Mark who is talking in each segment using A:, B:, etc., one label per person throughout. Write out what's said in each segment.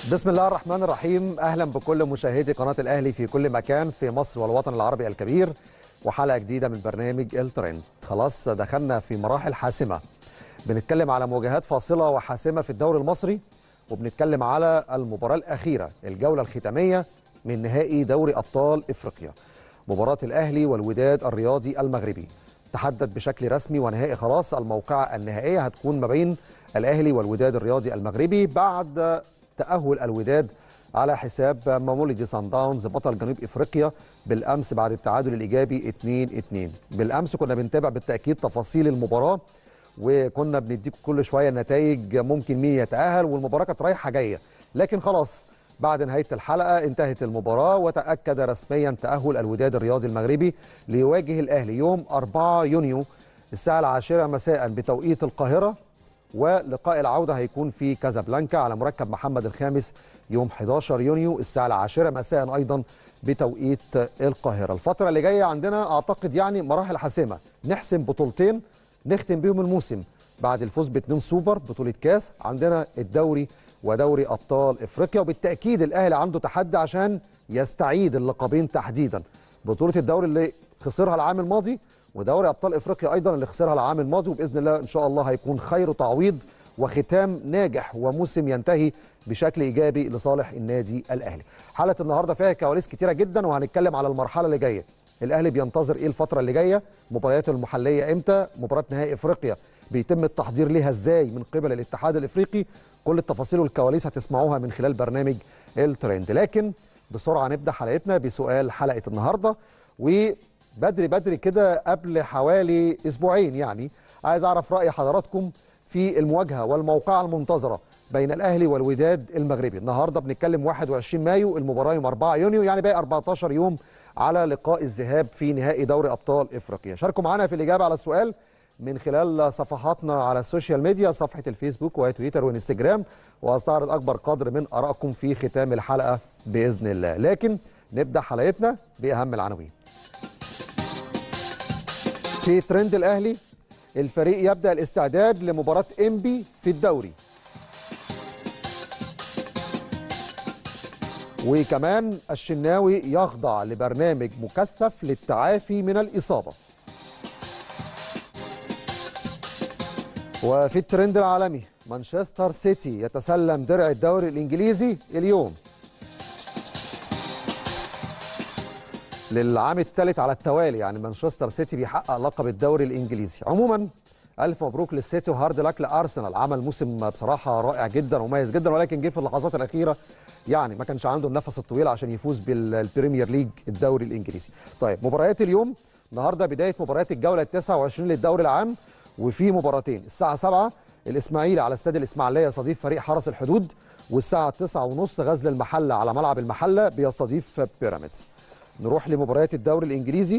A: بسم الله الرحمن الرحيم اهلا بكل مشاهدي قناه الاهلي في كل مكان في مصر والوطن العربي الكبير وحلقه جديده من برنامج الترند خلاص دخلنا في مراحل حاسمه بنتكلم على مواجهات فاصله وحاسمه في الدوري المصري وبنتكلم على المباراه الاخيره الجوله الختاميه من نهائي دوري ابطال افريقيا مباراه الاهلي والوداد الرياضي المغربي تحدد بشكل رسمي ونهائي خلاص الموقعه النهائيه هتكون ما بين الاهلي والوداد الرياضي المغربي بعد تأهل الوداد على حساب ماموليدي سان داونز بطل جنوب افريقيا بالامس بعد التعادل الايجابي 2-2 بالامس كنا بنتابع بالتاكيد تفاصيل المباراه وكنا بنديكم كل شويه نتائج ممكن مين يتاهل والمباراه كانت رايحه جايه لكن خلاص بعد نهايه الحلقه انتهت المباراه وتاكد رسميا تاهل الوداد الرياضي المغربي ليواجه الاهلي يوم 4 يونيو الساعه العاشره مساء بتوقيت القاهره ولقاء العودة هيكون في كازابلانكا على مركب محمد الخامس يوم 11 يونيو الساعة العاشرة مساء أيضا بتوقيت القاهرة الفترة اللي جاية عندنا أعتقد يعني مراحل حاسمة نحسم بطولتين نختم بيهم الموسم بعد الفوز باتنين سوبر بطولة كاس عندنا الدوري ودوري أبطال إفريقيا وبالتأكيد الأهلي عنده تحدي عشان يستعيد اللقبين تحديدا بطولة الدوري اللي خسرها العام الماضي ودوري ابطال افريقيا ايضا اللي خسرها العام الماضي وباذن الله ان شاء الله هيكون خير تعويض وختام ناجح وموسم ينتهي بشكل ايجابي لصالح النادي الاهلي. حلقه النهارده فيها كواليس كتيره جدا وهنتكلم على المرحله اللي جايه. الاهلي بينتظر ايه الفتره اللي جايه؟ مبارياته المحليه امتى؟ مباراه نهائي افريقيا بيتم التحضير ليها ازاي من قبل الاتحاد الافريقي؟ كل التفاصيل والكواليس هتسمعوها من خلال برنامج الترند، لكن بسرعه نبدا حلقتنا بسؤال حلقه النهارده و بدري بدري كده قبل حوالي اسبوعين يعني عايز اعرف راي حضراتكم في المواجهه والموقعه المنتظره بين الاهلي والوداد المغربي النهارده بنتكلم 21 مايو المباراه يوم 4 يونيو يعني باقي 14 يوم على لقاء الذهاب في نهائي دوري ابطال افريقيا شاركوا معنا في الاجابه على السؤال من خلال صفحاتنا على السوشيال ميديا صفحه الفيسبوك وتويتر وانستجرام وهستعرض اكبر قدر من ارائكم في ختام الحلقه باذن الله لكن نبدا حلقتنا باهم العناوين في ترند الاهلي الفريق يبدا الاستعداد لمباراه انبي في الدوري وكمان الشناوي يخضع لبرنامج مكثف للتعافي من الاصابه وفي الترند العالمي مانشستر سيتي يتسلم درع الدوري الانجليزي اليوم للعام الثالث على التوالي يعني مانشستر سيتي بيحقق لقب الدوري الانجليزي عموما الف مبروك للسيتي وهارد لك لارسنال عمل موسم بصراحه رائع جدا ومميز جدا ولكن جه في اللحظات الاخيره يعني ما كانش عنده النفس الطويل عشان يفوز بالبريمير ليج الدوري الانجليزي طيب مباريات اليوم النهارده بدايه مباريات الجوله ال 29 للدوري العام وفي مباراتين الساعه 7 الاسماعيلي على استاد الاسماعيليه يستضيف فريق حرس الحدود والساعه 9:30 غزل المحله على ملعب المحله بيستضيف بيراميدز نروح لمباريات الدوري الانجليزي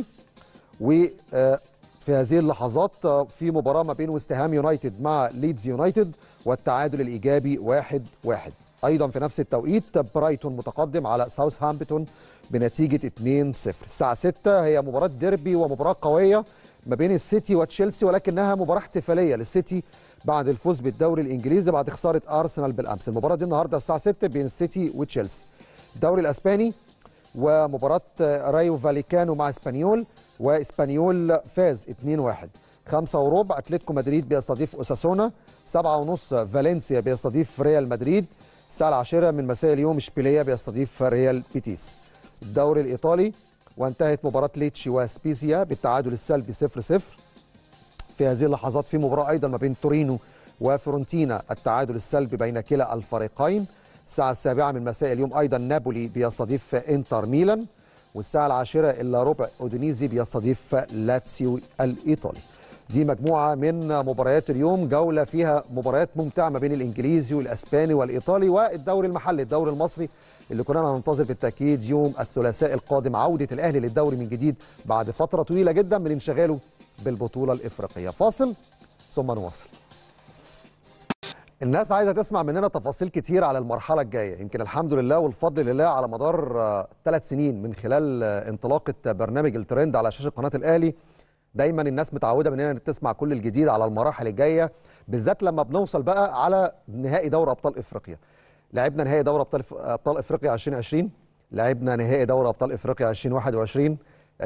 A: وفي هذه اللحظات في مباراه ما بين ويست هام يونايتد مع ليدز يونايتد والتعادل الايجابي 1-1 واحد واحد. ايضا في نفس التوقيت برايتون متقدم على ساوثهامبتون بنتيجه 2-0 الساعه 6 هي مباراه ديربي ومباراه قويه ما بين السيتي وتشيلسي ولكنها مباراه احتفاليه للسيتي بعد الفوز بالدوري الانجليزي بعد خساره ارسنال بالامس المباراه دي النهارده الساعه 6 بين السيتي وتشيلسي الدوري الاسباني ومباراة رايو فاليكانو مع اسبانيول واسبانيول فاز 2-1 خمسة وربع اتلتيكو مدريد بيستضيف اوساسونا سبعة ونص فالنسيا بيستضيف ريال مدريد الساعة العاشرة من مساء اليوم اشبيلية بيستضيف ريال بيتيس الدوري الإيطالي وانتهت مباراة ليتشي وسبيزيا بالتعادل السلبي 0-0 في هذه اللحظات في مباراة أيضا ما بين تورينو وفيورنتينا التعادل السلبي بين كلا الفريقين الساعة السابعة من مساء اليوم أيضا نابولي بيستضيف إنتر ميلان والساعة العاشرة إلا ربع أودينيزي بيستضيف لاتسيو الإيطالي دي مجموعة من مباريات اليوم جولة فيها مباريات ممتعة ما بين الإنجليزي والأسباني والإيطالي والدوري المحلي الدوري المصري اللي كنا ننتظر بالتأكيد يوم الثلاثاء القادم عودة الأهلي للدوري من جديد بعد فترة طويلة جدا من انشغاله بالبطولة الإفريقية فاصل ثم نواصل الناس عايزه تسمع مننا تفاصيل كتير على المرحله الجايه يمكن الحمد لله والفضل لله على مدار ثلاث سنين من خلال انطلاقه برنامج الترند على شاشه قناه الاهلي دايما الناس متعوده مننا ان تسمع كل الجديد على المراحل الجايه بالذات لما بنوصل بقى على نهائي دوري ابطال افريقيا لعبنا نهائي دوري ابطال ابطال افريقيا 2020 لعبنا نهائي دوري ابطال افريقيا 2021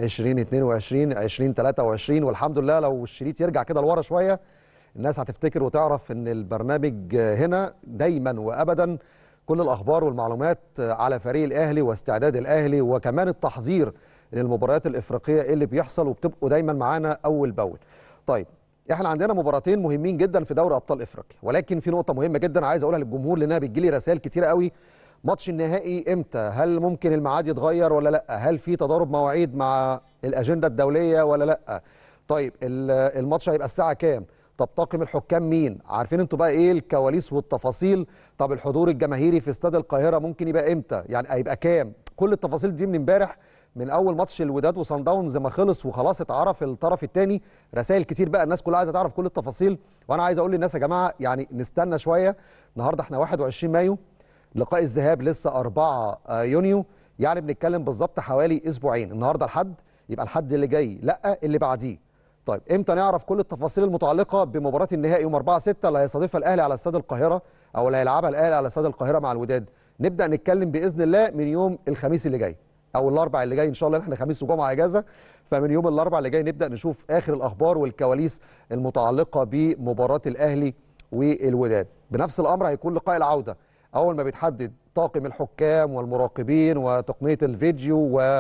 A: 2022 2023 والحمد لله لو الشريط يرجع كده لورا شويه الناس هتفتكر وتعرف ان البرنامج هنا دايما وابدا كل الاخبار والمعلومات على فريق الاهلي واستعداد الاهلي وكمان التحضير للمباريات الافريقيه اللي بيحصل وبتبقوا دايما معانا اول باول. طيب احنا عندنا مباراتين مهمين جدا في دوري ابطال افريقيا ولكن في نقطه مهمه جدا عايز اقولها للجمهور لانها بتجي لي رسائل كتيره قوي ماتش النهائي امتى هل ممكن الميعاد يتغير ولا لا هل في تضارب مواعيد مع الاجنده الدوليه ولا لا طيب الماتش هيبقى الساعه كام طب طاقم الحكام مين عارفين انتوا بقى ايه الكواليس والتفاصيل طب الحضور الجماهيري في استاد القاهره ممكن يبقى امتى يعني هيبقى كام كل التفاصيل دي من امبارح من اول ماتش الوداد وصن داونز ما خلص وخلاص اتعرف الطرف الثاني رسائل كتير بقى الناس كلها عايزه تعرف كل التفاصيل وانا عايز اقول للناس يا جماعه يعني نستنى شويه النهارده احنا 21 مايو لقاء الذهاب لسه 4 يونيو يعني بنتكلم بالظبط حوالي اسبوعين النهارده الحد يبقى الحد اللي جاي لا اللي بعديه طيب امتى نعرف كل التفاصيل المتعلقه بمباراه النهائي يوم 4 6 اللي هيستضيفها الاهلي على استاد القاهره او اللي هيلعبها الاهلي على استاد القاهره مع الوداد نبدا نتكلم باذن الله من يوم الخميس اللي جاي او الاربع اللي جاي ان شاء الله احنا خميس وجمعه اجازه فمن يوم الاربع اللي جاي نبدا نشوف اخر الاخبار والكواليس المتعلقه بمباراه الاهلي والوداد بنفس الامر هيكون لقاء العوده اول ما بيتحدد طاقم الحكام والمراقبين وتقنيه الفيديو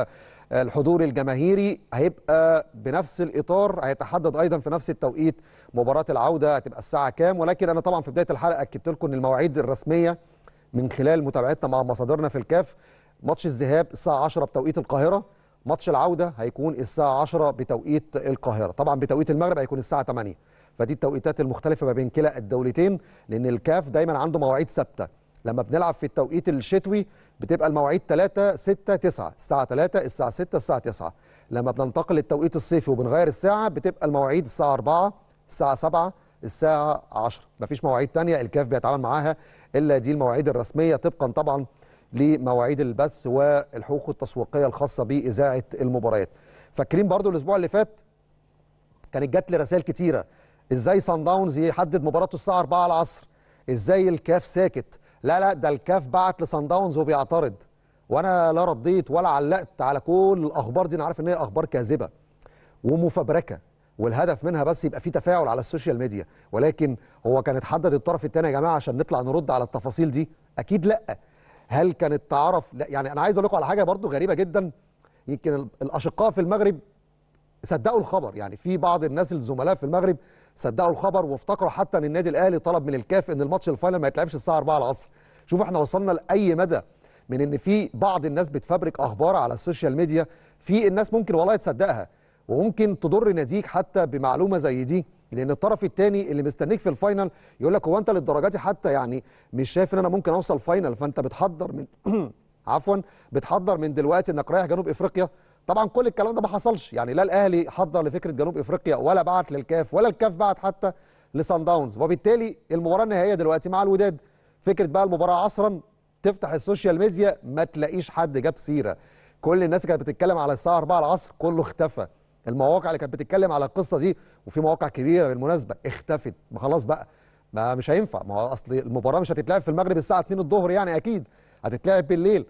A: والحضور الجماهيري هيبقى بنفس الاطار هيتحدد ايضا في نفس التوقيت مباراه العوده هتبقى الساعه كام ولكن انا طبعا في بدايه الحلقه اكدت لكم ان المواعيد الرسميه من خلال متابعتنا مع مصادرنا في الكاف ماتش الذهاب الساعه 10 بتوقيت القاهره ماتش العوده هيكون الساعه 10 بتوقيت القاهره طبعا بتوقيت المغرب هيكون الساعه 8 فدي التوقيتات المختلفه ما بين كلا الدولتين لان الكاف دايما عنده مواعيد ثابته لما بنلعب في التوقيت الشتوي بتبقى المواعيد 3 6 9 الساعه 3 الساعه 6 الساعه 9 لما بننتقل للتوقيت الصيفي وبنغير الساعه بتبقى المواعيد الساعه 4 الساعه 7 الساعه 10 مفيش مواعيد ثانيه الكاف بيتعامل معاها الا دي المواعيد الرسميه طبقا طبعا لمواعيد البث والحقوق التسويقيه الخاصه باذاعه المباريات فاكرين برضو الاسبوع اللي فات كانت جات لي رسائل كتيره ازاي سان داونز يحدد مباراته الساعه 4 العصر ازاي الكاف ساكت لا لا ده الكاف بعت لسان داونز وبيعترض وانا لا رديت ولا علقت على كل الاخبار دي انا عارف ان هي اخبار كاذبه ومفبركه والهدف منها بس يبقى في تفاعل على السوشيال ميديا ولكن هو كان اتحدد الطرف الثاني يا جماعه عشان نطلع نرد على التفاصيل دي اكيد لا هل كانت تعرف لا يعني انا عايز اقول لكم على حاجه برضو غريبه جدا يمكن الاشقاء في المغرب صدقوا الخبر يعني في بعض الناس الزملاء في المغرب صدقوا الخبر وافتكروا حتى ان النادي الاهلي طلب من الكاف ان الماتش الفاينل ما يتلعبش الساعه 4 العصر شوفوا احنا وصلنا لاي مدى من ان في بعض الناس بتفبرك اخبار على السوشيال ميديا في الناس ممكن والله تصدقها وممكن تضر ناديك حتى بمعلومه زي دي لان الطرف الثاني اللي مستنيك في الفاينل يقول لك هو انت للدرجه دي حتى يعني مش شايف ان انا ممكن اوصل فاينل فانت بتحضر من عفوا بتحضر من دلوقتي انك رايح جنوب افريقيا طبعا كل الكلام ده ما حصلش يعني لا الاهلي حضر لفكره جنوب افريقيا ولا بعت للكاف ولا الكاف بعت حتى لسان داونز وبالتالي المباراه النهائيه دلوقتي مع الوداد فكره بقى المباراه عصرا تفتح السوشيال ميديا ما تلاقيش حد جاب سيره كل الناس كانت بتتكلم على الساعه 4 العصر كله اختفى المواقع اللي كانت بتتكلم على القصه دي وفي مواقع كبيره بالمناسبه اختفت ما خلاص بقى ما مش هينفع ما هو اصل المباراه مش هتتلعب في المغرب الساعه 2 الظهر يعني اكيد هتتلعب بالليل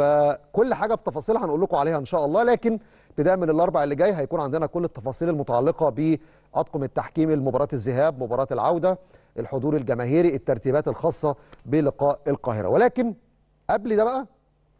A: فكل حاجه بتفاصيلها هنقول لكم عليها ان شاء الله لكن ابتداء من الاربع اللي جاي هيكون عندنا كل التفاصيل المتعلقه باطقم التحكيم لمباراه الذهاب مباراه العوده الحضور الجماهيري الترتيبات الخاصه بلقاء القاهره ولكن قبل ده بقى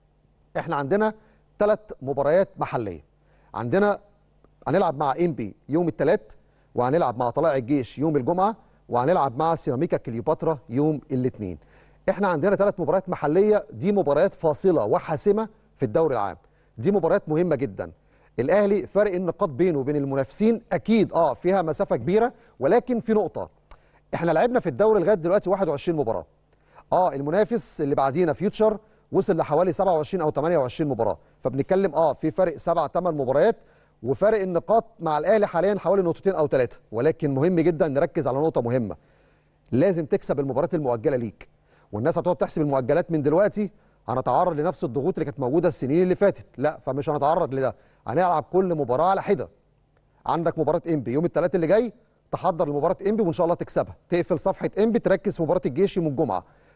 A: احنا عندنا ثلاث مباريات محليه عندنا هنلعب مع انبي يوم الثلاث وهنلعب مع طلائع الجيش يوم الجمعه وهنلعب مع سيراميكا كليوباترا يوم الاثنين احنا عندنا ثلاث مباريات محليه دي مباريات فاصله وحاسمه في الدوري العام دي مباريات مهمه جدا الاهلي فرق النقاط بينه وبين المنافسين اكيد اه فيها مسافه كبيره ولكن في نقطه احنا لعبنا في الدوري لغايه دلوقتي 21 مباراه اه المنافس اللي بعدينا فيوتشر وصل لحوالي 27 او 28 مباراه فبنتكلم اه في فرق 7 8 مباريات وفارق النقاط مع الاهلي حاليا حوالي نقطتين او ثلاثه ولكن مهم جدا نركز على نقطه مهمه لازم تكسب المباريات المؤجله ليك والناس هتقعد تحسب المؤجلات من دلوقتي هنتعرض لنفس الضغوط اللي كانت موجوده السنين اللي فاتت لا فمش هنتعرض لده هنلعب كل مباراه على حده عندك مباراه انبي يوم الثلاث اللي جاي تحضر لمباراه انبي وان شاء الله تكسبها تقفل صفحه انبي تركز في مباراه الجيش يوم الجمعه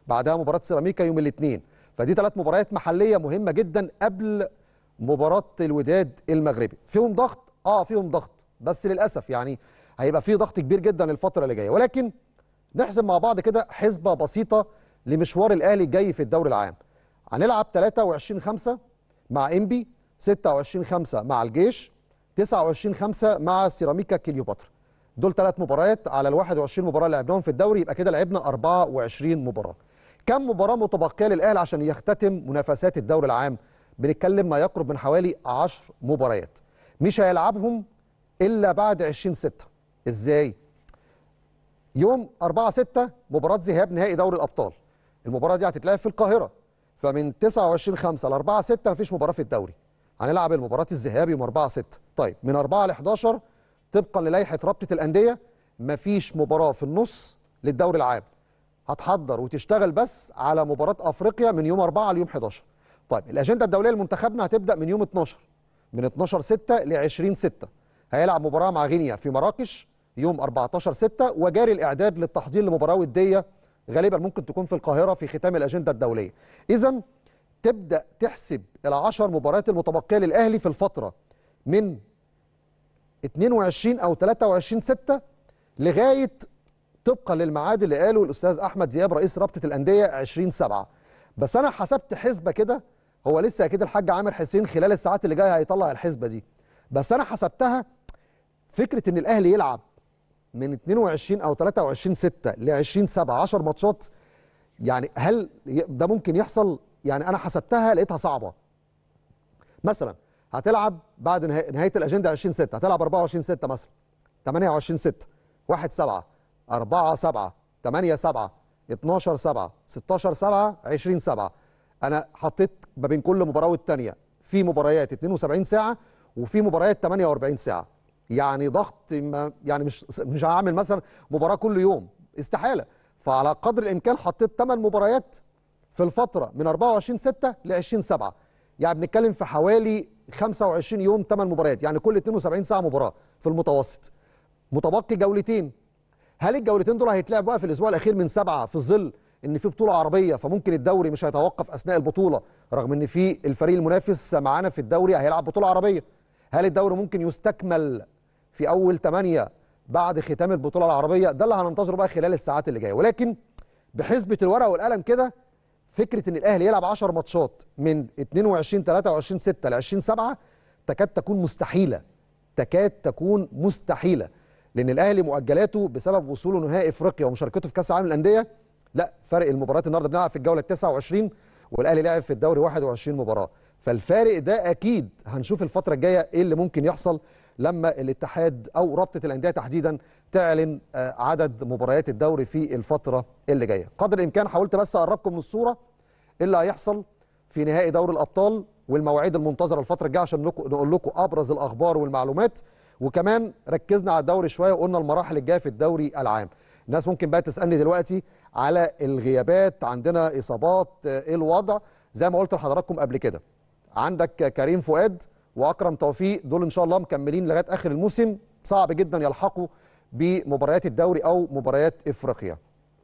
A: بعدها مباراه سيراميكا يوم الاثنين فدي ثلاث مباريات محليه مهمه جدا قبل مباراه الوداد المغربي فيهم ضغط اه فيهم ضغط بس للاسف يعني هيبقى في ضغط كبير جدا الفتره اللي جايه ولكن نحسب مع بعض كده حسبه بسيطه لمشوار الاهلي الجاي في الدوري العام هنلعب 23 5 مع انبي 26 5 مع الجيش 29 5 مع سيراميكا كليوباترا دول ثلاث مباريات على ال 21 مباراه اللي لعبناهم في الدوري يبقى كده لعبنا 24 مباراه كم مباراه متبقيه للاهلي عشان يختتم منافسات الدوري العام بنتكلم ما يقرب من حوالي 10 مباريات مش هيلعبهم الا بعد 20 6 ازاي يوم 4 6 مباراه ذهاب نهائي دوري الابطال المباراه دي هتتلعب في القاهره فمن 29 5 ل 4 6 مفيش مباراه في الدوري هنلعب المباراه الذهاب يوم 4 6 طيب من 4 ل 11 طبقا للائحه رابطه الانديه مفيش مباراه في النص للدوري العام هتحضر وتشتغل بس على مباراه افريقيا من يوم 4 ليوم 11 طيب الاجنده الدوليه لمنتخبنا هتبدا من يوم 12 من 12 6 ل 20 6 هيلعب مباراه مع غينيا في مراكش يوم 14 6 وجاري الاعداد للتحضير لمباراه وديه غالبا ممكن تكون في القاهره في ختام الاجنده الدوليه اذا تبدا تحسب العشر مباريات المتبقيه للاهلي في الفتره من 22 او 23 6 لغايه طبقا للميعاد اللي قاله الاستاذ احمد دياب رئيس رابطه الانديه 20 7 بس انا حسبت حسبه كده هو لسه اكيد الحاج عامر حسين خلال الساعات اللي جايه هيطلع الحسبه دي بس انا حسبتها فكره ان الاهلي يلعب من 22 او 23 6 ل 20 7 10 ماتشات يعني هل ده ممكن يحصل يعني انا حسبتها لقيتها صعبه مثلا هتلعب بعد نهايه الاجنده 20 6 هتلعب 24 6 مثلا 28 6 1 7 4 7 8 7 12 7 16 7 20 7 انا حطيت ما بين كل مباراه والثانيه في مباريات 72 ساعه وفي مباريات 48 ساعه يعني ضغط ما يعني مش مش هعمل مثلا مباراه كل يوم استحاله فعلى قدر الامكان حطيت 8 مباريات في الفتره من 24 6 ل 20 7 يعني بنتكلم في حوالي 25 يوم 8 مباريات يعني كل 72 ساعه مباراه في المتوسط متبقي جولتين هل الجولتين دول هيتلعب بقى في الاسبوع الاخير من سبعه في ظل ان في بطوله عربيه فممكن الدوري مش هيتوقف اثناء البطوله رغم ان في الفريق المنافس معانا في الدوري هيلعب بطوله عربيه هل الدوري ممكن يستكمل في اول 8 بعد ختام البطوله العربيه ده اللي هننتظره بقى خلال الساعات اللي جايه ولكن بحسبه الورقه والقلم كده فكره ان الاهلي يلعب 10 ماتشات من 22 23 6 ل 20 7 تكاد تكون مستحيله تكاد تكون مستحيله لان الاهلي مؤجلاته بسبب وصوله نهائي افريقيا ومشاركته في كاس العالم للانديه لا فرق المباريات النهارده بنلعب في الجوله 29 والاهلي لعب في الدوري 21 مباراه فالفارق ده اكيد هنشوف الفتره الجايه ايه اللي ممكن يحصل لما الاتحاد او رابطه الانديه تحديدا تعلن عدد مباريات الدوري في الفتره اللي جايه قدر الامكان حاولت بس اقربكم من الصوره ايه اللي هيحصل في نهائي دوري الابطال والمواعيد المنتظره الفتره الجايه عشان نقول لكم ابرز الاخبار والمعلومات وكمان ركزنا على الدوري شويه وقلنا المراحل الجايه في الدوري العام الناس ممكن بقى تسالني دلوقتي على الغيابات عندنا اصابات ايه الوضع زي ما قلت لحضراتكم قبل كده عندك كريم فؤاد واكرم توفيق دول ان شاء الله مكملين لغايه اخر الموسم صعب جدا يلحقوا بمباريات الدوري او مباريات افريقيا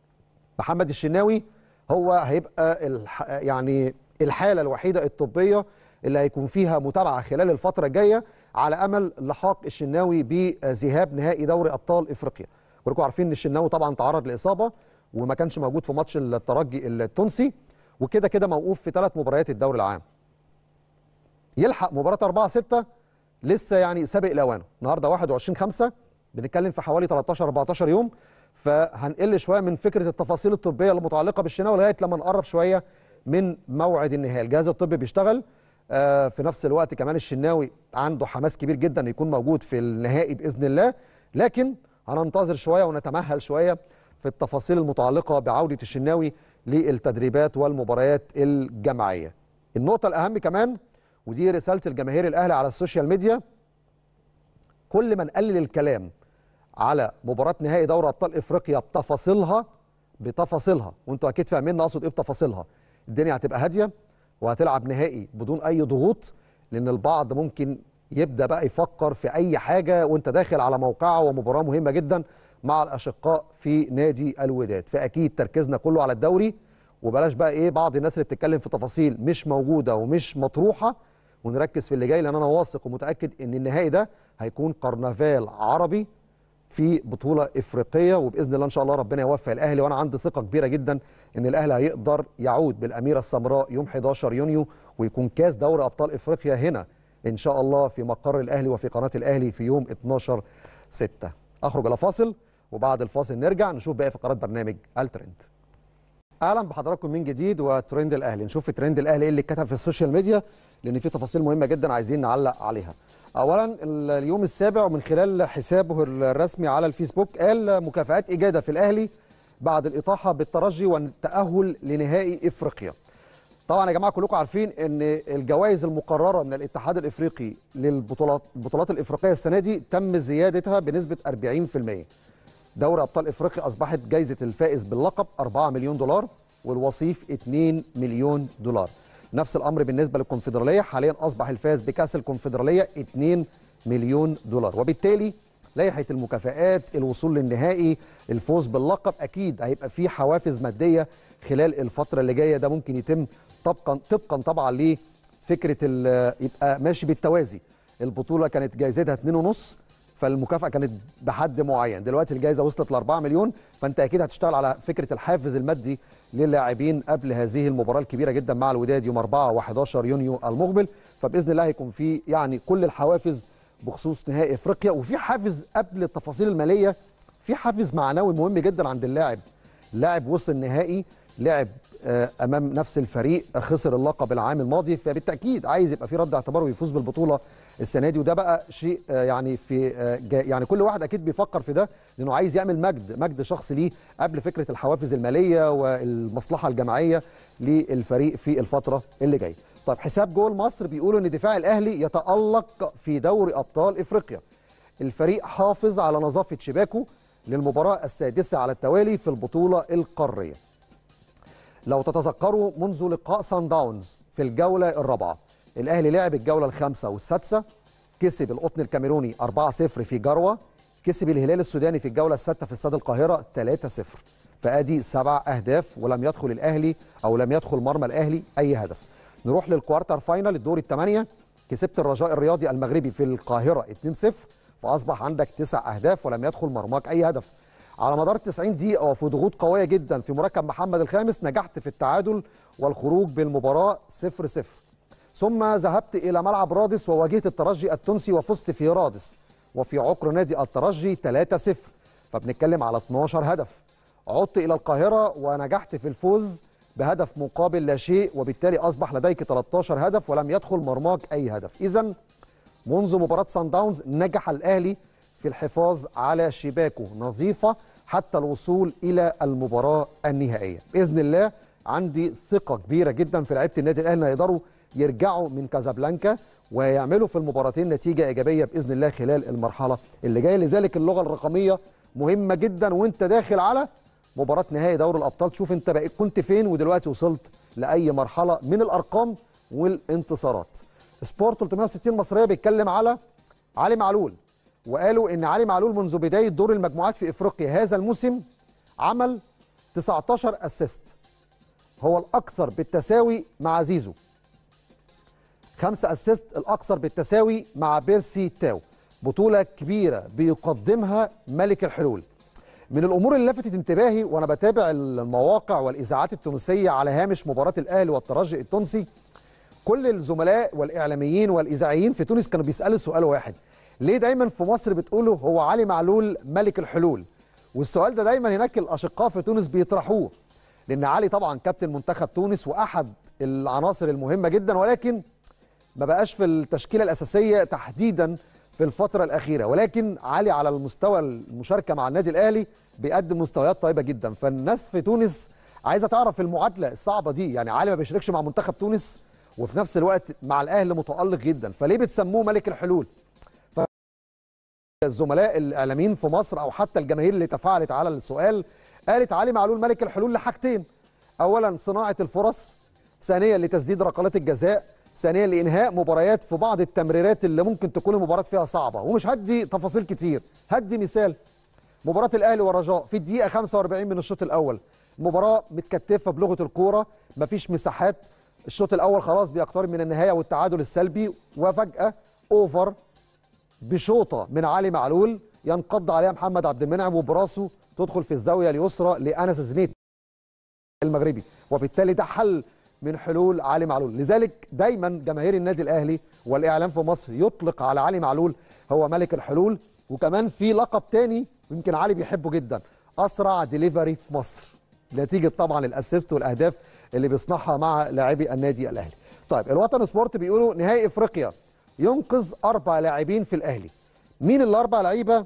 A: محمد الشناوي هو هيبقى الح... يعني الحاله الوحيده الطبيه اللي هيكون فيها متابعه خلال الفتره الجايه على امل لحاق الشناوي بذهاب نهائي دوري ابطال افريقيا كلكم عارفين ان الشناوي طبعا تعرض لاصابه وما كانش موجود في ماتش الترجي التونسي وكده كده موقوف في ثلاث مباريات الدوري العام يلحق مباراه 4 6 لسه يعني سابق لاوانه النهارده 21 5 بنتكلم في حوالي 13 14 يوم فهنقل شويه من فكره التفاصيل الطبيه المتعلقه بالشناوي لغايه لما نقرب شويه من موعد النهائي الجهاز الطبي بيشتغل آه في نفس الوقت كمان الشناوي عنده حماس كبير جدا يكون موجود في النهائي باذن الله لكن هننتظر شويه ونتمهل شويه في التفاصيل المتعلقه بعوده الشناوي للتدريبات والمباريات الجماعيه النقطه الاهم كمان ودي رساله الجماهير الاهلي على السوشيال ميديا كل ما نقلل الكلام على مباراه نهائي دوري ابطال افريقيا بتفاصيلها بتفاصيلها وانتوا اكيد فاهمين اقصد ايه بتفاصيلها الدنيا هتبقى هاديه وهتلعب نهائي بدون اي ضغوط لان البعض ممكن يبدا بقى يفكر في اي حاجه وانت داخل على موقعه ومباراه مهمه جدا مع الاشقاء في نادي الوداد فاكيد تركيزنا كله على الدوري وبلاش بقى ايه بعض الناس اللي بتتكلم في تفاصيل مش موجوده ومش مطروحه ونركز في اللي جاي لان انا واثق ومتاكد ان النهائي ده هيكون كرنفال عربي في بطوله افريقيه وباذن الله ان شاء الله ربنا يوفق الاهلي وانا عندي ثقه كبيره جدا ان الاهلي هيقدر يعود بالاميره السمراء يوم 11 يونيو ويكون كاس دوري ابطال افريقيا هنا ان شاء الله في مقر الاهلي وفي قناه الاهلي في يوم 12 6 اخرج الى فاصل وبعد الفاصل نرجع نشوف باقي فقرات برنامج الترند اهلا بحضراتكم من جديد وترند الاهلي نشوف في ترند الاهلي ايه اللي اتكتب في السوشيال ميديا لان في تفاصيل مهمه جدا عايزين نعلق عليها اولا اليوم السابع ومن خلال حسابه الرسمي على الفيسبوك قال مكافآت اجاده في الاهلي بعد الاطاحه بالترجي والتاهل لنهائي افريقيا طبعا يا جماعه كلكم عارفين ان الجوائز المقرره من الاتحاد الافريقي للبطولات البطولات الافريقيه السنه دي تم زيادتها بنسبه 40% دوري ابطال افريقيا اصبحت جائزه الفائز باللقب 4 مليون دولار والوصيف 2 مليون دولار نفس الامر بالنسبه للكونفدراليه حاليا اصبح الفائز بكاس الكونفدراليه 2 مليون دولار وبالتالي لائحه المكافآت الوصول للنهائي الفوز باللقب اكيد هيبقى فيه حوافز ماديه خلال الفتره اللي جايه ده ممكن يتم طبقا طبقا طبعا لفكره يبقى ماشي بالتوازي البطوله كانت جايزتها 2.5 فالمكافاه كانت بحد معين دلوقتي الجائزه وصلت ل 4 مليون فانت اكيد هتشتغل على فكره الحافز المادي للاعبين قبل هذه المباراه الكبيره جدا مع الوداد يوم 4 و11 يونيو المقبل فباذن الله هيكون في يعني كل الحوافز بخصوص نهائي افريقيا وفي حافز قبل التفاصيل الماليه في حافز معنوي مهم جدا عند اللاعب لاعب وصل نهائي لعب امام نفس الفريق خسر اللقب العام الماضي فبالتاكيد عايز يبقى في رد اعتبار ويفوز بالبطوله السنه دي وده بقى شيء يعني في يعني كل واحد اكيد بيفكر في ده لانه عايز يعمل مجد مجد شخصي ليه قبل فكره الحوافز الماليه والمصلحه الجماعيه للفريق في الفتره اللي جايه. طيب حساب جول مصر بيقولوا ان دفاع الاهلي يتالق في دوري ابطال افريقيا. الفريق حافظ على نظافه شباكه للمباراه السادسه على التوالي في البطوله القاريه. لو تتذكروا منذ لقاء سان داونز في الجوله الرابعه الاهلي لعب الجوله الخامسه والسادسه كسب القطن الكاميروني 4-0 في جروه كسب الهلال السوداني في الجوله السادسه في استاد القاهره 3-0 فادي سبع اهداف ولم يدخل الاهلي او لم يدخل مرمى الاهلي اي هدف نروح للكوارتر فاينل الدور الثمانيه كسبت الرجاء الرياضي المغربي في القاهره 2-0 فاصبح عندك تسع اهداف ولم يدخل مرماك اي هدف على مدار 90 دقيقة وفي ضغوط قوية جدا في مركب محمد الخامس نجحت في التعادل والخروج بالمباراة 0-0 ثم ذهبت إلى ملعب رادس وواجهت الترجي التونسي وفزت في رادس وفي عقر نادي الترجي 3-0 فبنتكلم على 12 هدف عدت إلى القاهرة ونجحت في الفوز بهدف مقابل لا شيء وبالتالي أصبح لديك 13 هدف ولم يدخل مرماك أي هدف إذا منذ مباراة سان داونز نجح الأهلي في الحفاظ على شباكه نظيفة حتى الوصول إلى المباراة النهائية بإذن الله عندي ثقة كبيرة جدا في لعيبة النادي الأهلي يقدروا يرجعوا من كازابلانكا ويعملوا في المباراتين نتيجة إيجابية بإذن الله خلال المرحلة اللي جاية لذلك اللغة الرقمية مهمة جدا وانت داخل على مباراة نهائي دوري الأبطال تشوف انت بقيت كنت فين ودلوقتي وصلت لأي مرحلة من الأرقام والانتصارات سبورت 360 مصرية بيتكلم على علي معلول وقالوا ان علي معلول منذ بدايه دور المجموعات في افريقيا هذا الموسم عمل 19 اسيست هو الاكثر بالتساوي مع زيزو خمسة اسيست الاكثر بالتساوي مع بيرسي تاو بطوله كبيره بيقدمها ملك الحلول من الامور اللي لفتت انتباهي وانا بتابع المواقع والاذاعات التونسيه على هامش مباراه الاهلي والترجي التونسي كل الزملاء والاعلاميين والاذاعيين في تونس كانوا بيسالوا سؤال واحد ليه دايما في مصر بتقولوا هو علي معلول ملك الحلول والسؤال ده دايما هناك الاشقاء في تونس بيطرحوه لان علي طبعا كابتن منتخب تونس واحد العناصر المهمه جدا ولكن ما بقاش في التشكيله الاساسيه تحديدا في الفتره الاخيره ولكن علي على المستوى المشاركه مع النادي الاهلي بيقدم مستويات طيبه جدا فالناس في تونس عايزه تعرف المعادله الصعبه دي يعني علي ما بيشاركش مع منتخب تونس وفي نفس الوقت مع الاهلي متالق جدا فليه بتسموه ملك الحلول الزملاء الاعلاميين في مصر او حتى الجماهير اللي تفاعلت على السؤال قالت علي معلول ملك الحلول لحاجتين اولا صناعه الفرص ثانيا لتسديد ركلات الجزاء ثانيا لانهاء مباريات في بعض التمريرات اللي ممكن تكون المباراه فيها صعبه ومش هدي تفاصيل كتير هدي مثال مباراه الاهلي والرجاء في الدقيقه 45 من الشوط الاول مباراه متكتفه بلغه الكوره مفيش مساحات الشوط الاول خلاص بيقترب من النهايه والتعادل السلبي وفجاه اوفر بشوطه من علي معلول ينقض عليها محمد عبد المنعم وبراسه تدخل في الزاويه اليسرى لانس زنيت المغربي وبالتالي ده حل من حلول علي معلول لذلك دايما جماهير النادي الاهلي والاعلام في مصر يطلق على علي معلول هو ملك الحلول وكمان في لقب تاني يمكن علي بيحبه جدا اسرع ديليفري في مصر نتيجه طبعا الاسيست والاهداف اللي بيصنعها مع لاعبي النادي الاهلي طيب الوطن سبورت بيقولوا نهائي افريقيا ينقذ اربع لاعبين في الاهلي مين الاربع لعيبه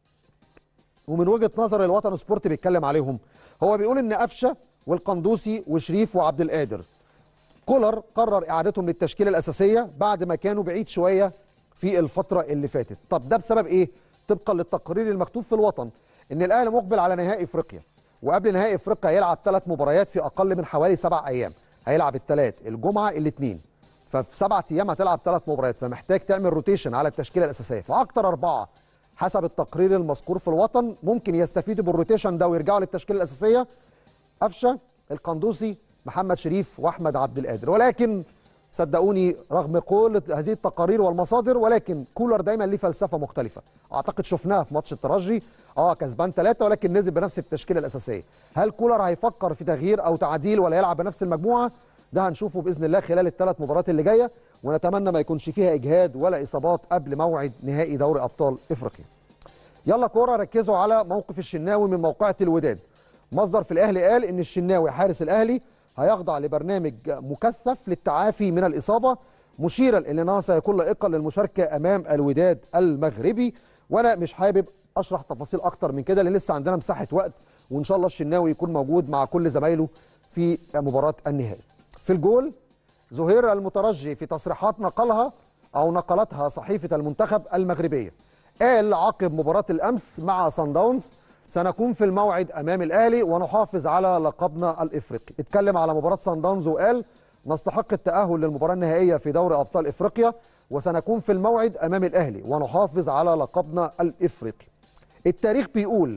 A: ومن وجهه نظر الوطن سبورت بيتكلم عليهم هو بيقول ان قفشه والقندوسي وشريف وعبد القادر كولر قرر اعادتهم للتشكيله الاساسيه بعد ما كانوا بعيد شويه في الفتره اللي فاتت طب ده بسبب ايه طبقا للتقرير المكتوب في الوطن ان الاهلي مقبل على نهائي افريقيا وقبل نهائي افريقيا هيلعب ثلاث مباريات في اقل من حوالي سبع ايام هيلعب الثلاث الجمعه الاثنين ففي سبعة ايام هتلعب ثلاث مباريات فمحتاج تعمل روتيشن على التشكيله الاساسيه فاكتر اربعه حسب التقرير المذكور في الوطن ممكن يستفيدوا بالروتيشن ده ويرجعوا للتشكيله الاساسيه قفشه القندوسي محمد شريف واحمد عبد القادر ولكن صدقوني رغم كل هذه التقارير والمصادر ولكن كولر دايما ليه فلسفه مختلفه اعتقد شفناها في ماتش الترجي اه كسبان ثلاثه ولكن نزل بنفس التشكيله الاساسيه هل كولر هيفكر في تغيير او تعديل ولا يلعب بنفس المجموعه ده هنشوفه باذن الله خلال الثلاث مباريات اللي جايه ونتمنى ما يكونش فيها اجهاد ولا اصابات قبل موعد نهائي دوري ابطال افريقيا يلا كوره ركزوا على موقف الشناوي من موقعه الوداد مصدر في الاهلي قال ان الشناوي حارس الاهلي هيخضع لبرنامج مكثف للتعافي من الاصابه مشيرا الى انه سيكون لائقا للمشاركه امام الوداد المغربي وانا مش حابب اشرح تفاصيل اكتر من كده لان لسه عندنا مساحه وقت وان شاء الله الشناوي يكون موجود مع كل زمايله في مباراه النهائي في الجول زهير المترجي في تصريحات نقلها او نقلتها صحيفه المنتخب المغربيه قال عقب مباراه الامس مع سان داونز سنكون في الموعد امام الاهلي ونحافظ على لقبنا الافريقي اتكلم على مباراه سان داونز وقال نستحق التاهل للمباراه النهائيه في دوري ابطال افريقيا وسنكون في الموعد امام الاهلي ونحافظ على لقبنا الافريقي التاريخ بيقول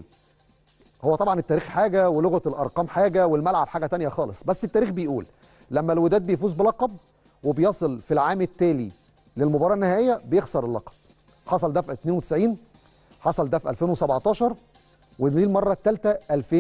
A: هو طبعا التاريخ حاجه ولغه الارقام حاجه والملعب حاجه تانية خالص بس التاريخ بيقول لما الوداد بيفوز بلقب وبيصل في العام التالي للمباراه النهائيه بيخسر اللقب حصل ده في 92 حصل ده في 2017 ودي المره الثالثه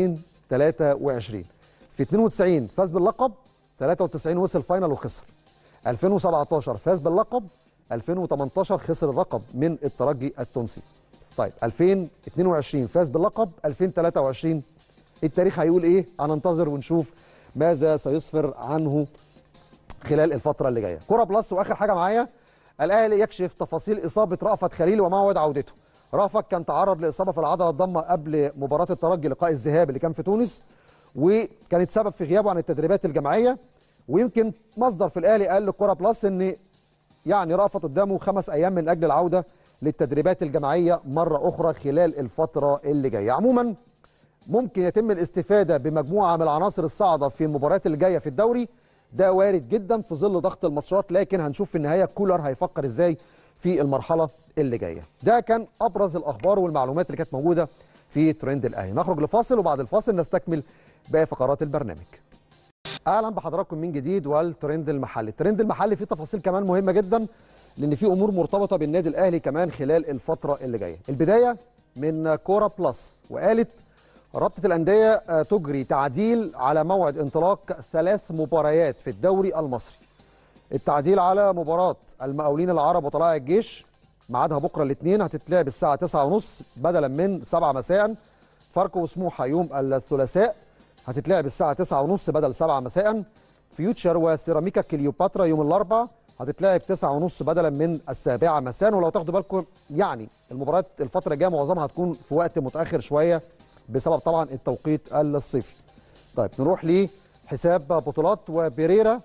A: 2023 في 92 فاز باللقب 93 وصل فاينل وخسر 2017 فاز باللقب 2018 خسر اللقب من الترجي التونسي طيب 2022 فاز باللقب 2023 التاريخ هيقول ايه هننتظر ونشوف ماذا سيسفر عنه خلال الفتره اللي جايه كره بلس واخر حاجه معايا الاهلي يكشف تفاصيل اصابه رأفت خليل وموعد عودته رأفت كان تعرض لاصابه في العضله الضمه قبل مباراه الترجي لقاء الذهاب اللي كان في تونس وكانت سبب في غيابه عن التدريبات الجماعيه ويمكن مصدر في الاهلي قال لكره بلس ان يعني رأفت قدامه خمس ايام من اجل العوده للتدريبات الجماعيه مره اخرى خلال الفتره اللي جايه عموما ممكن يتم الاستفاده بمجموعه من العناصر الصاعده في المباريات اللي جايه في الدوري ده وارد جدا في ظل ضغط الماتشات لكن هنشوف في النهايه كولر هيفكر ازاي في المرحله اللي جايه ده كان ابرز الاخبار والمعلومات اللي كانت موجوده في ترند الاهلي نخرج لفاصل وبعد الفاصل نستكمل باقي فقرات البرنامج اهلا بحضراتكم من جديد والترند المحلي الترند المحلي فيه تفاصيل كمان مهمه جدا لان في امور مرتبطه بالنادي الاهلي كمان خلال الفتره اللي جايه البدايه من كوره بلس وقالت رابطه الانديه تجري تعديل على موعد انطلاق ثلاث مباريات في الدوري المصري التعديل على مباراه المقاولين العرب وطلائع الجيش ميعادها بكره الاثنين هتتلعب الساعه 9:30 بدلا من 7 مساء فاركو وسموحه يوم الثلاثاء هتتلعب الساعه 9:30 بدل 7 مساء فيوتشر وسيراميكا كليوباترا يوم الاربعاء هتتلعب 9:30 بدلا من السابعه مساء ولو تاخدوا بالكم يعني المباريات الفتره الجايه معظمها هتكون في وقت متاخر شويه بسبب طبعا التوقيت الصيفي. طيب نروح لحساب بطولات وبيريرا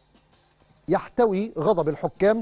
A: يحتوي غضب الحكام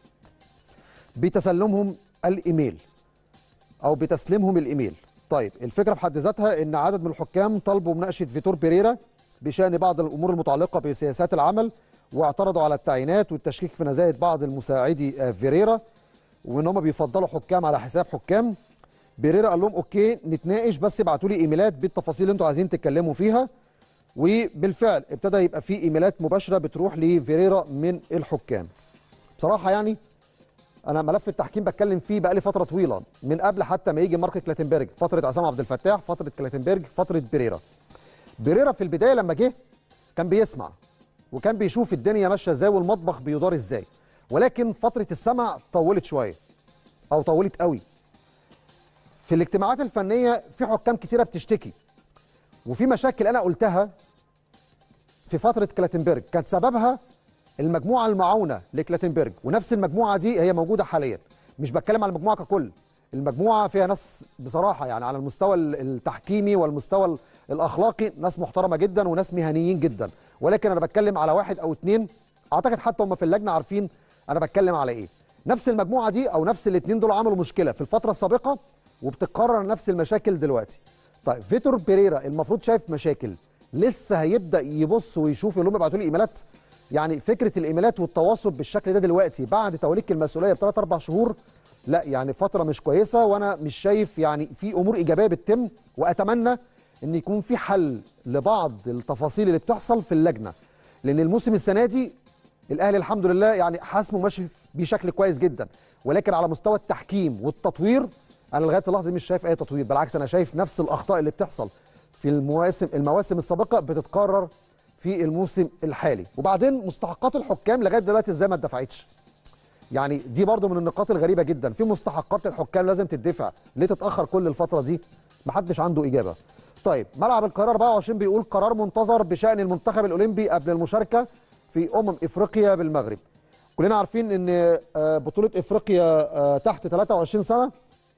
A: بتسلمهم الايميل او بتسليمهم الايميل. طيب الفكره في حد ذاتها ان عدد من الحكام طلبوا مناقشه فيتور بيريرا بشان بعض الامور المتعلقه بسياسات العمل واعترضوا على التعيينات والتشكيك في نزاهه بعض المساعدي فيريرا وان هم بيفضلوا حكام على حساب حكام بيريرا قال لهم اوكي نتناقش بس ابعتوا لي ايميلات بالتفاصيل اللي انتوا عايزين تتكلموا فيها وبالفعل ابتدى يبقى في ايميلات مباشره بتروح لفيريرا من الحكام بصراحه يعني انا ملف التحكيم بتكلم فيه بقالي فتره طويله من قبل حتى ما يجي مارك كلاتنبرج فتره عصام عبد الفتاح فتره كلاتنبرج فتره بيريرا بيريرا في البدايه لما جه كان بيسمع وكان بيشوف الدنيا ماشيه ازاي والمطبخ بيدار ازاي ولكن فتره السمع طولت شويه او طولت قوي في الاجتماعات الفنيه في حكام كتيره بتشتكي وفي مشاكل انا قلتها في فتره كلاتنبرج كانت سببها المجموعه المعاونه لكلاتنبرج ونفس المجموعه دي هي موجوده حاليا مش بتكلم على المجموعه ككل المجموعه فيها ناس بصراحه يعني على المستوى التحكيمي والمستوى الاخلاقي ناس محترمه جدا وناس مهنيين جدا ولكن انا بتكلم على واحد او اتنين اعتقد حتى هم في اللجنه عارفين انا بتكلم على ايه نفس المجموعه دي او نفس الاثنين دول عملوا مشكله في الفتره السابقه وبتتكرر نفس المشاكل دلوقتي طيب فيتور بيريرا المفروض شايف مشاكل لسه هيبدا يبص ويشوف اللي هم بعتوا لي ايميلات يعني فكره الايميلات والتواصل بالشكل ده دلوقتي بعد توليك المسؤوليه بثلاث اربع شهور لا يعني فتره مش كويسه وانا مش شايف يعني في امور ايجابيه بتتم واتمنى ان يكون في حل لبعض التفاصيل اللي بتحصل في اللجنه لان الموسم السنه دي الاهلي الحمد لله يعني حاسمه ماشي بشكل كويس جدا ولكن على مستوى التحكيم والتطوير انا لغايه اللحظه دي مش شايف اي تطوير بالعكس انا شايف نفس الاخطاء اللي بتحصل في المواسم المواسم السابقه بتتكرر في الموسم الحالي وبعدين مستحقات الحكام لغايه دلوقتي ازاي ما اتدفعتش يعني دي برضو من النقاط الغريبه جدا في مستحقات الحكام لازم تدفع ليه تتاخر كل الفتره دي محدش عنده اجابه طيب ملعب القاهره 24 بيقول قرار منتظر بشان المنتخب الاولمبي قبل المشاركه في امم افريقيا بالمغرب كلنا عارفين ان بطوله افريقيا تحت 23 سنه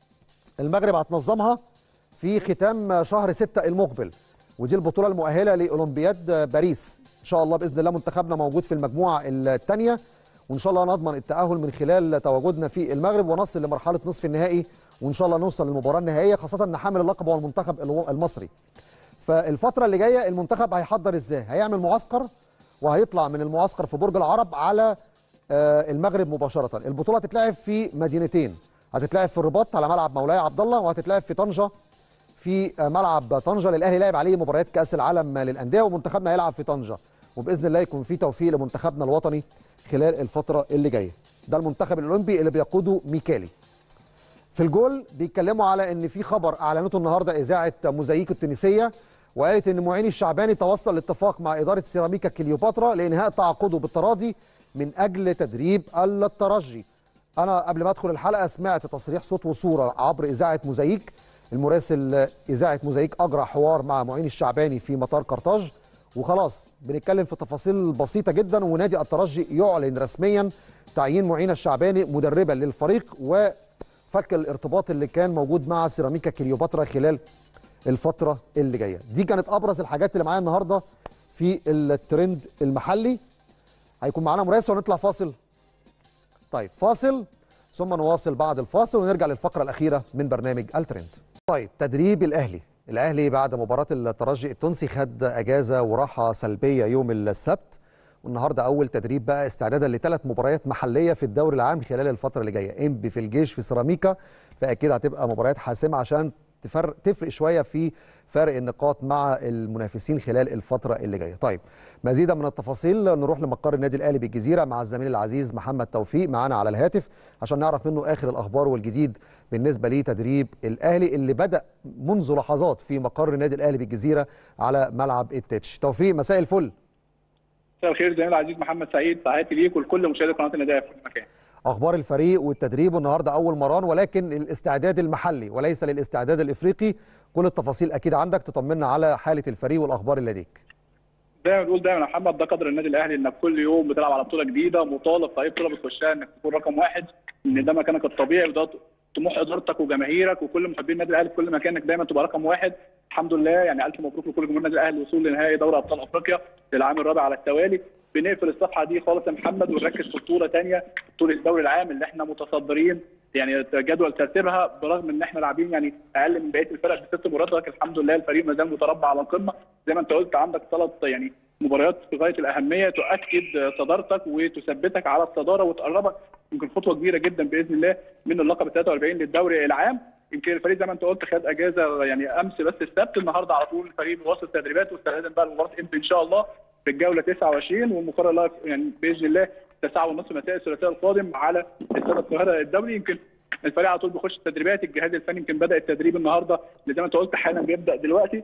A: المغرب هتنظمها في ختام شهر 6 المقبل ودي البطوله المؤهله لاولمبياد باريس ان شاء الله باذن الله منتخبنا موجود في المجموعه الثانيه وان شاء الله نضمن التاهل من خلال تواجدنا في المغرب ونصل لمرحله نصف النهائي وان شاء الله نوصل للمباراه النهائيه خاصه ان حامل اللقب هو المنتخب المصري فالفتره اللي جايه المنتخب هيحضر ازاي هيعمل معسكر وهيطلع من المعسكر في برج العرب على المغرب مباشره البطوله هتتلعب في مدينتين هتتلعب في الرباط على ملعب مولاي عبد الله وهتتلعب في طنجه في ملعب طنجه للاهلي لعب عليه مباريات كاس العالم للانديه ومنتخبنا هيلعب في طنجه وباذن الله يكون في توفيق لمنتخبنا الوطني خلال الفتره اللي جايه ده المنتخب الاولمبي اللي بيقوده ميكالي في الجول بيتكلموا على ان في خبر اعلنته النهارده اذاعه موزايك التونسيه وقالت ان معين الشعباني توصل لاتفاق مع اداره سيراميكا كليوباترا لانهاء تعاقده بالتراضي من اجل تدريب الترجي انا قبل ما ادخل الحلقه سمعت تصريح صوت وصوره عبر اذاعه موزايك المراسل اذاعه موزايك اجرى حوار مع معين الشعباني في مطار قرطاج وخلاص بنتكلم في تفاصيل بسيطه جدا ونادي الترجي يعلن رسميا تعيين معين الشعباني مدربا للفريق وفك الارتباط اللي كان موجود مع سيراميكا كليوباترا خلال الفتره اللي جايه دي كانت ابرز الحاجات اللي معايا النهارده في الترند المحلي هيكون معانا مراسل ونطلع فاصل طيب فاصل ثم نواصل بعد الفاصل ونرجع للفقره الاخيره من برنامج الترند طيب تدريب الاهلي الاهلي بعد مباراه الترجي التونسي خد اجازه وراحه سلبيه يوم السبت والنهارده اول تدريب بقى استعدادا لثلاث مباريات محليه في الدوري العام خلال الفتره اللي جايه انبي في الجيش في سيراميكا فاكيد هتبقى مباريات حاسمه عشان تفرق تفرق شويه في فارق النقاط مع المنافسين خلال الفتره اللي جايه طيب مزيدا من التفاصيل نروح لمقر النادي الاهلي بالجزيره مع الزميل العزيز محمد توفيق معانا على الهاتف عشان نعرف منه اخر الاخبار والجديد بالنسبه لتدريب الاهلي اللي بدا منذ لحظات في مقر النادي الاهلي بالجزيره على ملعب التتش توفيق مساء الفل
B: مساء الخير زميل العزيز محمد سعيد تحياتي ليك ولكل مشاهدي قناه النادي في كل مكان
A: اخبار الفريق والتدريب النهارده اول مران ولكن الاستعداد المحلي وليس للاستعداد الافريقي كل التفاصيل اكيد عندك تطمنا على حاله الفريق والاخبار اللي لديك
B: زي ما بنقول دايما يا محمد ده قدر النادي الاهلي انك كل يوم بتلعب على بطوله جديده مطالب في اي بطوله بتخشها انك تكون رقم واحد ان ده مكانك الطبيعي وده طموح ادارتك وجماهيرك وكل محبين النادي الاهلي في كل مكان انك دايما تبقى رقم واحد الحمد لله يعني الف مبروك لكل جمهور النادي الاهلي الوصول لنهائي دوري ابطال افريقيا للعام الرابع على التوالي بنقفل الصفحه دي خالص يا محمد ونركز في بطوله ثانيه بطوله الدوري العام اللي احنا متصدرين يعني جدول ترتيبها برغم ان احنا لاعبين يعني اقل من بقيه الفرق بست مباريات لكن الحمد لله الفريق ما زال متربع على القمه زي ما انت قلت عندك ثلاث يعني مباريات في غايه الاهميه تؤكد صدارتك وتثبتك على الصداره وتقربك يمكن خطوه كبيره جدا باذن الله من اللقب 43 للدوري العام يمكن الفريق زي ما انت قلت خد اجازه يعني امس بس السبت النهارده على طول الفريق بيواصل تدريباته واستعدادا بقى لمباراه امتى ان شاء الله في الجوله 29 والمقرر لها يعني باذن الله 9 ونص مساء الثلاثاء القادم على استاد القاهره الدولي يمكن الفريق على طول بيخش التدريبات الجهاز الفني يمكن بدا التدريب النهارده اللي زي ما انت قلت حالا بيبدا دلوقتي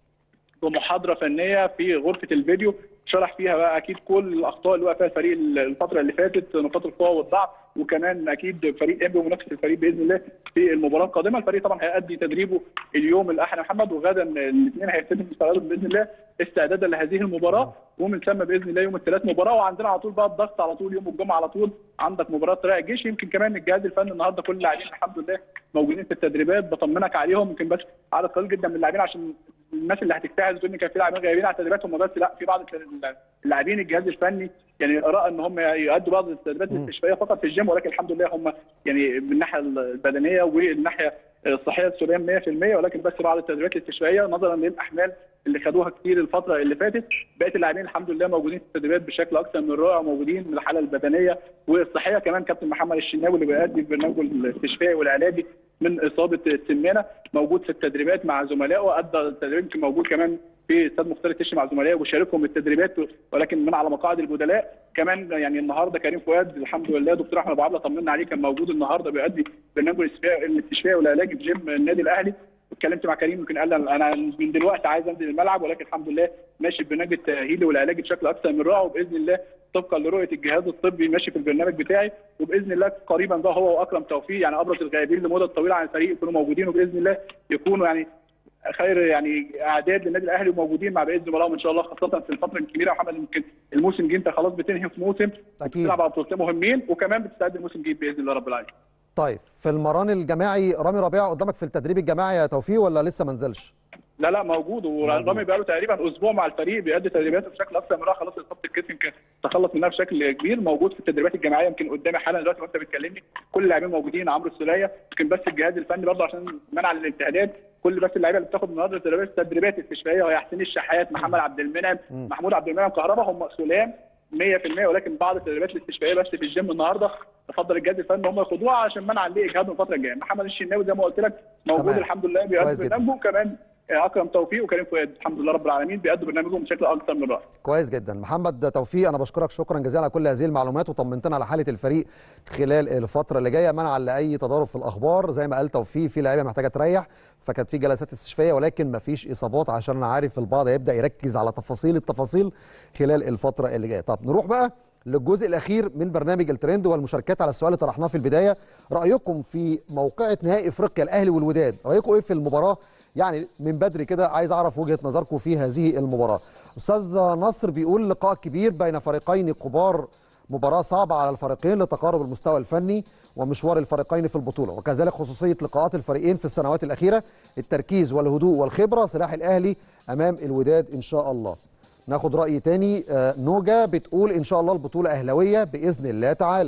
B: بمحاضره فنيه في غرفه الفيديو شرح فيها بقى اكيد كل الاخطاء اللي وقع فيها الفريق الفتره اللي فاتت نقاط القوه والضعف وكمان اكيد فريق انبي ومنافس الفريق باذن الله في المباراه القادمه الفريق طبعا هيأدي تدريبه اليوم الاحد محمد وغدا الاثنين هيبتدوا استعدادهم باذن الله استعدادا لهذه المباراه ومن ثم باذن الله يوم الثلاث مباراه وعندنا على طول بقى الضغط على طول يوم الجمعه على طول عندك مباراه طريق الجيش يمكن كمان الجهاز الفني النهارده كل اللاعبين الحمد لله موجودين في التدريبات بطمنك عليهم يمكن بس عدد قليل جدا من اللاعبين عشان الناس اللي هتجتهد وتقول ان كان في لاعبين غايبين على التدريبات هم بس لا في بعض اللاعبين الجهاز الفني يعني راى ان هم يؤدوا بعض التدريبات الاستشفائيه فقط في الجيم ولكن الحمد لله هم يعني من الناحيه البدنيه والناحيه الصحيه السليم 100% ولكن بس بعض التدريبات الاستشفائيه نظرا للاحمال اللي خدوها كتير الفتره اللي فاتت بقيه اللاعبين الحمد لله موجودين في التدريبات بشكل اكثر من رائع موجودين من الحاله البدنيه والصحيه كمان كابتن محمد الشناوي اللي بيأدي في برنامجه الاستشفائي والعلاجي من اصابه السمانه موجود في التدريبات مع زملائه ادى التدريب يمكن موجود كمان في استاد مختار التشي مع زملائه وشاركهم التدريبات ولكن من على مقاعد البدلاء كمان يعني النهارده كريم فؤاد الحمد لله دكتور احمد ابو عبله طمنا عليه كان موجود النهارده بيؤدي برنامجه الاستشفائي والعلاجي في جيم النادي الاهلي اتكلمت مع كريم يمكن قال انا من دلوقتي عايز انزل الملعب ولكن الحمد لله ماشي ببرنامج التاهيلي والعلاجي بشكل اكثر من رائع وباذن الله طبقا لرؤيه الجهاز الطبي ماشي في البرنامج بتاعي وباذن الله قريبا بقى هو واكرم توفيق يعني ابرز الغائبين لمده طويله عن الفريق يكونوا موجودين وباذن الله يكونوا يعني خير يعني اعداد للنادي الاهلي وموجودين مع بقيه زملائهم ان شاء الله خاصه في الفتره الكبيره محمد يمكن الموسم جه انت خلاص بتنهي في موسم
A: اكيد
B: بتلعب على بطولتين مهمين وكمان بتستعد الموسم الجديد باذن الله رب العالمين.
A: طيب في المران الجماعي رامي ربيعه قدامك في التدريب الجماعي يا توفيق ولا لسه ما نزلش؟
B: لا لا موجود ورامي بقى له تقريبا اسبوع مع الفريق بيأدي تدريباته بشكل اكثر من رائع خلاص اصابه الكتف يمكن تخلص منها بشكل كبير موجود في التدريبات الجماعيه يمكن قدامي حالا دلوقتي وانت بتكلمني كل اللاعبين موجودين عمرو السوليه يمكن بس الجهاز الفني برضه عشان منع الاجتهادات كل بس اللعيبه اللي بتاخد النهارده تدريبات تدريبات استشفائيه وهي حسين الشحات محمد عبد المنعم محمود عبد المنعم كهربا هم سلام 100% ولكن بعض التدريبات الاستشفائيه بس في الجيم النهارده تفضل الجهاز الفني هم ياخدوها عشان منع لاجهادهم الفتره الجايه محمد الشناوي زي ما قلت لك موجود
A: تمام.
B: الحمد لله بيأدي برنامجه كمان اكرم توفيق وكريم فؤاد الحمد لله رب العالمين بيأدوا برنامجهم بشكل اكثر من رائع
A: كويس جدا محمد توفيق انا بشكرك شكرا جزيلا على كل هذه المعلومات وطمنتنا على حاله الفريق خلال الفتره اللي جايه منعا لاي تضارب في الاخبار زي ما قال توفيق في لعيبه محتاجه تريح فكانت في جلسات استشفائيه ولكن ما فيش اصابات عشان انا عارف البعض هيبدا يركز على تفاصيل التفاصيل خلال الفتره اللي جايه طب نروح بقى للجزء الاخير من برنامج الترند والمشاركات على السؤال اللي طرحناه في البدايه رايكم في موقعه نهائي افريقيا الاهلي والوداد رايكم ايه في المباراه يعني من بدري كده عايز اعرف وجهه نظركم في هذه المباراه استاذ نصر بيقول لقاء كبير بين فريقين كبار مباراه صعبه على الفريقين لتقارب المستوى الفني ومشوار الفريقين في البطوله وكذلك خصوصيه لقاءات الفريقين في السنوات الاخيره التركيز والهدوء والخبره سلاح الاهلي امام الوداد ان شاء الله ناخد راي تاني آه، نوجا بتقول ان شاء الله البطوله اهلاويه باذن الله تعالى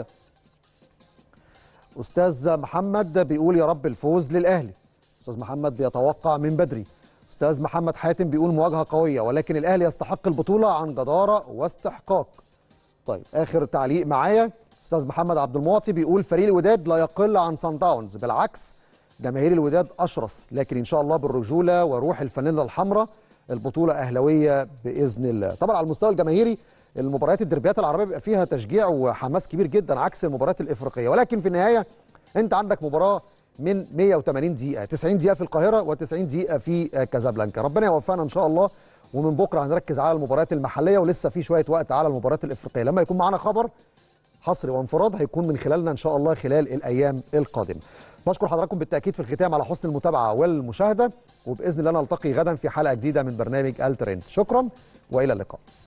A: استاذ محمد بيقول يا رب الفوز للاهلي استاذ محمد بيتوقع من بدري استاذ محمد حاتم بيقول مواجهه قويه ولكن الاهلي يستحق البطوله عن جداره واستحقاق طيب اخر تعليق معايا استاذ محمد عبد المعطي بيقول فريق الوداد لا يقل عن سان داونز بالعكس جماهير الوداد اشرس لكن ان شاء الله بالرجوله وروح الفانيلا الحمراء البطوله اهلاويه باذن الله طبعا على المستوى الجماهيري المباريات الدربيات العربيه بيبقى فيها تشجيع وحماس كبير جدا عكس المباريات الافريقيه ولكن في النهايه انت عندك مباراه من 180 دقيقه 90 دقيقه في القاهره و90 دقيقه في كازابلانكا ربنا يوفقنا ان شاء الله ومن بكره هنركز على المباريات المحليه ولسه في شويه وقت على المباريات الافريقيه لما يكون معانا خبر حصري وانفراد هيكون من خلالنا ان شاء الله خلال الايام القادمه بشكر حضراتكم بالتاكيد في الختام على حسن المتابعه والمشاهده وباذن الله نلتقي غدا في حلقه جديده من برنامج الترند شكرا والى اللقاء